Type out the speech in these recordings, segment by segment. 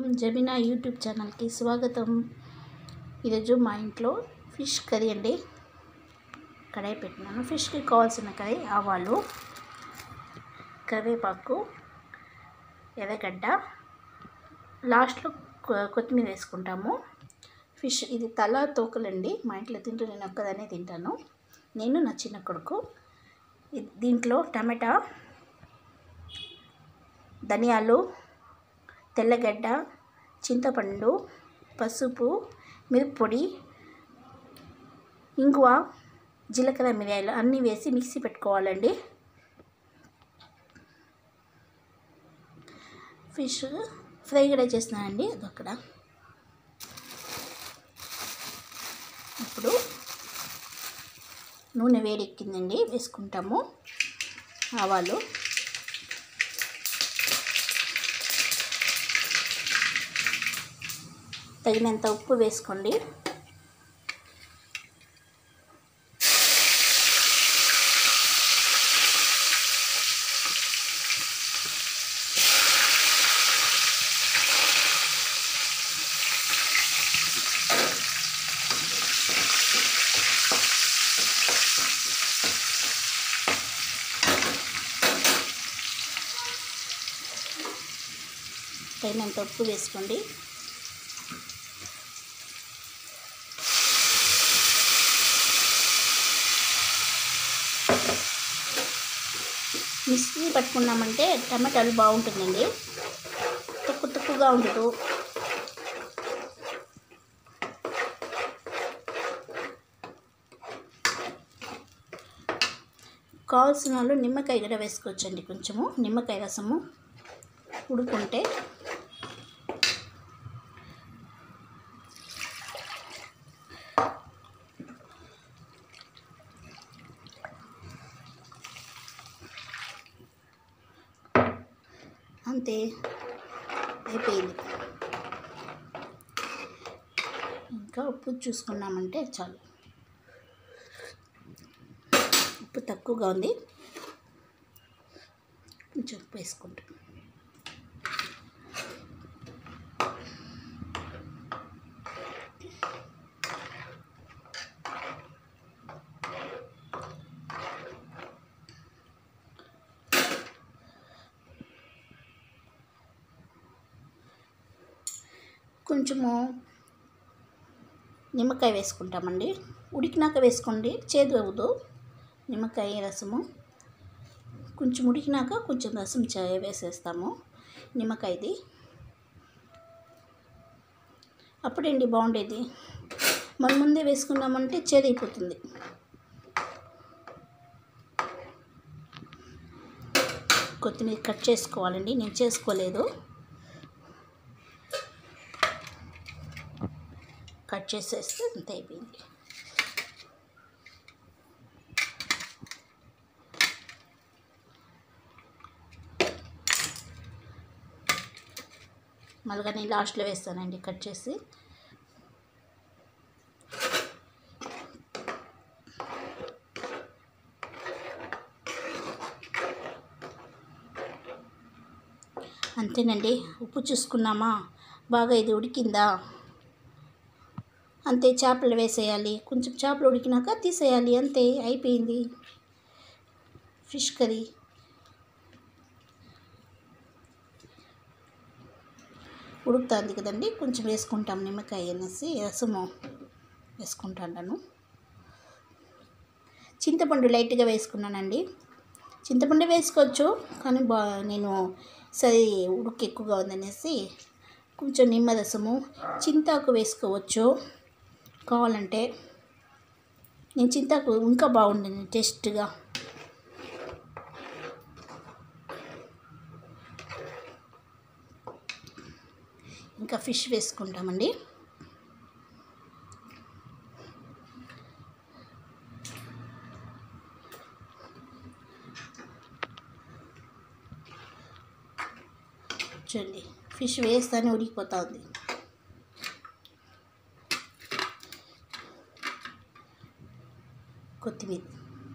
Jabeena YouTube ఛానల్కి స్వాగతం ఈరోజు మా ఇంట్లో ఫిష్ కర్రీ అండి కడాయి పెట్టినాను ఫిష్కి కావాల్సిన కర్రీ ఆవాలు కరివేపాకు ఎర్రగడ్డ లాస్ట్లో కొ- కొత్తిమీర వేసుకుంటాము ఫిష్ ఇది తల తోకలండి మా ఇంట్లో తింటూ నేను ఒక్కదానే తింటాను నేను నా చిన్న కొడుకు ఇది- దీంట్లో టమాటా ధనియాలు తెల్లగడ్డ చింతపండు పసుపు మిరప్పొడి ఇంగువ జీలకర్ర మిరియాలు అన్నీ వేసి మిక్సీ పెట్టుకోవాలండి ఫిష్ ఫ్రై కూడా చేస్తున్నానండి అదొక్కడ ఇప్పుడు నూనె వేడెక్కిందండి వేసుకుంటాము ఆవాలు తగినంత ఉప్పు వేసుకోండి తగినంత ఉప్పు వేసుకోండి మిక్సీ పట్టుకున్నామంటే టమాటాలు బాగుంటుందండి తక్కువ తక్కువగా ఉండదు కావాల్సిన వాళ్ళు నిమ్మకాయ కూడా వేసుకోవచ్చండి కొంచెము నిమ్మకాయ రసము ఉడుకుంటే అంతే అయిపోయింది ఇంకా ఉప్పు చూసుకున్నామంటే చాలు ఉప్పు తక్కువగా ఉంది కొంచెం ఉప్పు వేసుకుంటాం కొంచెము నిమ్మకాయ వేసుకుంటామండి ఉడికినాక వేసుకోండి చేదు అవ్వదు నిమ్మకాయ రసము కొంచెం ఉడికినాక కొంచెం రసం చే వేసేస్తాము నిమ్మకాయది అప్పుడండి బాగుండేది మన ముందే వేసుకున్నామంటే చేదు అయిపోతుంది కొత్తిమీర కట్ చేసుకోవాలండి నేను చేసుకోలేదు కట్ చేసేస్తే అంత అయిపోయింది మళ్ళీ నేను లాస్ట్లో వేస్తానండి కట్ చేసి అంతేనండి ఉప్పు చూసుకున్నామా బాగా ఇది ఉడికిందా అంతే చేపలు వేసేయాలి కొంచెం చేపలు ఉడికినాక తీసేయాలి అంతే అయిపోయింది ఫిష్ కర్రీ ఉడుకుతుంది కదండి కొంచెం వేసుకుంటాం నిమ్మకాయ అనేసి రసము వేసుకుంటాను చింతపండు లైట్గా వేసుకున్నానండి చింతపండు వేసుకోవచ్చు కానీ బా నేను సరి ఉడుకు ఎక్కువగా ఉందనేసి కొంచెం నిమ్మరసము చింతాకు వేసుకోవచ్చు కావాలంటే నేను చింతాకు ఇంకా బాగుంటుంది టేస్ట్గా ఇంకా ఫిష్ వేసుకుంటామండి చూడండి ఫిష్ వేస్తానే ఉడికిపోతా ఉంది కొత్తిమీర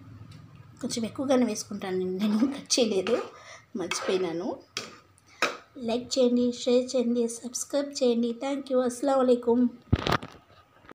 కొంచెం ఎక్కువగానే వేసుకుంటాను నేను నేను కట్ చేయలేదు మర్చిపోయినాను లైక్ చేయండి షేర్ చేయండి సబ్స్క్రైబ్ చేయండి థ్యాంక్ యూ అస్సలం అయికం